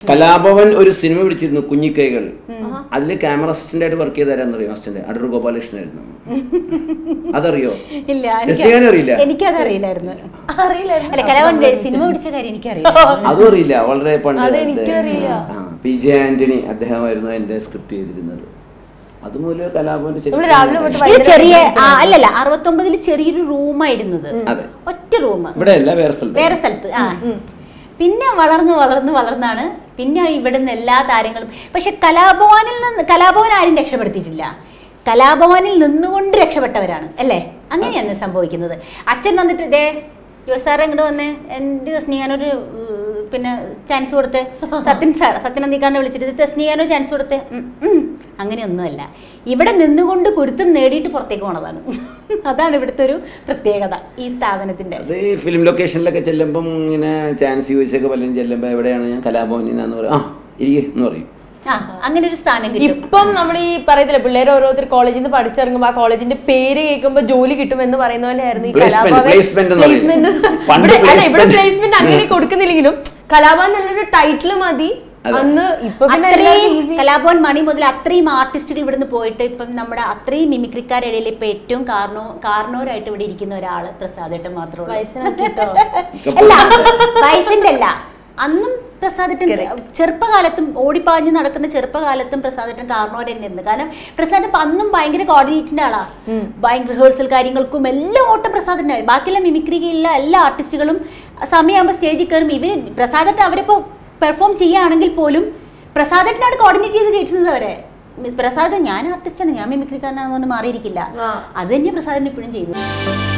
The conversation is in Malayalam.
കലാഭവൻ ഒരു സിനിമ പിടിച്ചിരുന്നു കുഞ്ഞിക്കൈകൾ അതില് ക്യാമറ അസിസ്റ്റന്റ് ആയിട്ട് വർക്ക് ചെയ്താരെന്നറിയോ അസിസ്റ്റന്റ് അടൂർ ഗോപാലകൃഷ്ണനായിരുന്നു അതറിയോ ഇല്ല രസികാനും അറിയില്ല എനിക്കത് അറിയില്ലായിരുന്നു അറിയില്ലായിരുന്നു അല്ല കലാവൻ സിനിമ പിടിച്ച കാര്യം എനിക്കറിയാം അതും അറിയില്ല വളരെ പണ്ട് അത് എനിക്കും അറിയില്ല. പി ജെ ആന്റണി അദ്ദേഹമായിരുന്നു എന്റെ സ്ക്രിപ്റ്റ് ചെയ്തിരുന്നത് അതുമൂലം കലാഭവന്റെ നമ്മള് ശരിക്കും രാവിലെ തൊട്ട് ഇത് ഭയങ്കര ചെറിയ ആ, അല്ലല്ല അറുപത്തൊമ്പതിൽ ചെറിയൊരു റൂമായിരുന്നത് അതെ ഒറ്റ റൂം ഇവിടെ അല്ല വേറെ സ്ഥലത്ത് വേറെ സ്ഥലത്ത് ആ പിന്നെ വളർന്ന് വളർന്ന് വളർന്നാണ് പിന്നെ ഇവിടുന്ന് എല്ലാ താരങ്ങളും പക്ഷെ കലാഭവനിൽ നിന്ന് കലാഭവൻ ആരും രക്ഷപ്പെടുത്തിയിട്ടില്ല കലാഭവനിൽ നിന്നുകൊണ്ട് രക്ഷപ്പെട്ടവരാണ് അല്ലേ അങ്ങനെയാണ് സംഭവിക്കുന്നത് അച്ഛൻ വന്നിട്ട് ഇതേ ജോസാർ ഇങ്ങോട്ട് വന്ന് എൻ്റെ സ്നേഹാനൊരു ഉം, പിന്നെ ചാൻസ് കൊടുത്ത് സത്യൻ സാർ സത്യൻ അന്തിക്കാണ്ട് വിളിച്ചിട്ട് സ്നേഹാനൊരു ചാൻസ് കൊടുത്ത് ഉം, ഉം. അങ്ങനെയൊന്നുമല്ല ഇവിടെ നിന്നുകൊണ്ട് കുരുത്തം നേടിയിട്ട് പുറത്തേക്ക് പോണതാണ് അതാണ് ഇവിടുത്തെ ഒരു പ്രത്യേകത ഈ സ്ഥാപനത്തിന്റെ അത് ഈ ഫിലിം ലൊക്കേഷനിലൊക്കെ ചെല്ലുമ്പം ഇങ്ങനെ ചാൻസ് ചോദിച്ചൊക്കെ പലരും ചെല്ലുമ്പോൾ എവിടെയാണ് ഞാൻ കലാഭവനിൽ നിന്നാന്ന് പറയും ആ ഇരിക്കെ എന്ന് പറയും ആ അങ്ങനെ ഒരു സ്ഥാനം കിട്ടും ഇപ്പം നമ്മൾ ഈ പറയത്തില്ല പിള്ളേർ ഓരോരുത്തർ കോളേജിൽ നിന്ന് പഠിച്ചിറങ്ങുമ്പോൾ ആ കോളേജിന്റെ പേര് കേൾക്കുമ്പോൾ ജോലി കിട്ടും എന്ന് പറയുന്ന പോലെ ആയിരുന്നു ഈ Placement, കലാഭവൻ placement എന്ന് placement. പറയും. പണ്ട് ഇവിടെ- അല്ല ഇവിടെ placement. പ്ലേസ്മെന്റ് അങ്ങനെ കൊടുക്കുന്നില്ലെങ്കിലും കലാഭവൻ എന്നുള്ളൊരു ടൈറ്റിൽ മതി അതെ. അന്ന് ഇപ്പൊ പിന്നെ അത്രയും എല്ലാവർക്കും easy. കലാഭവൻ മണി മുതൽ അത്രയും ആർട്ടിസ്റ്റുകൾ ഇവിടുന്ന് പോയിട്ട് ഇപ്പം നമ്മുടെ അത്രയും മിമിക്രിക്കാരുടെ ഇടയിൽ ഇപ്പൊ ഏറ്റവും കാർണോ കാർണോരായിട്ട് ഇവിടെ ഇരിക്കുന്ന ഒരാള് പ്രസാദേട്ടൻ മാത്രമേ ഉള്ളൂ വയസ്സിനാക്കിട്ടോ അല്ല വയസ്സിന്റെ അല്ല അന്നും പ്രസാദേട്ടൻ ചെറുപ്പകാലത്തും ഓടിപ്പാഞ്ഞ് നടക്കുന്ന ചെറുപ്പകാലത്തും പ്രസാദേട്ടൻ കാർണോർ തന്നെയായിരുന്നു കാരണം പ്രസാദ് ഇപ്പൊ അന്നും ഭയങ്കര കോർഡിനേറ്റിന്റെ ആളാ ഭയങ്കര റിഹേഴ്സൽ കാര്യങ്ങൾക്കും എല്ലാം ഓട്ടം പ്രസാദിന്റെ ബാക്കിയുള്ള മിമിക്രിയിലുള്ള എല്ലാ ആർട്ടിസ്റ്റുകളും സമയമാകുമ്പോൾ സ്റ്റേജിൽ കയറും ഇവര് പ്രസാദേട്ടൻ അവരിപ്പോ പെർഫോം ചെയ്യുകയാണെങ്കിൽ പോലും പ്രസാദേട്ടനാണ് കോർഡിനേറ്റ് ചെയ്ത് കയറ്റുന്നത് അവരെ മിസ് പ്രസാദ് ഞാൻ ആർട്ടിസ്റ്റാണ് ഞാൻ മിമിക്രിക്കാരനാണെന്നുകൊണ്ട് മാറിയിരിക്കില്ല ആ. അത് തന്നെ പ്രസാദിന് ഇപ്പോഴും ചെയ്തു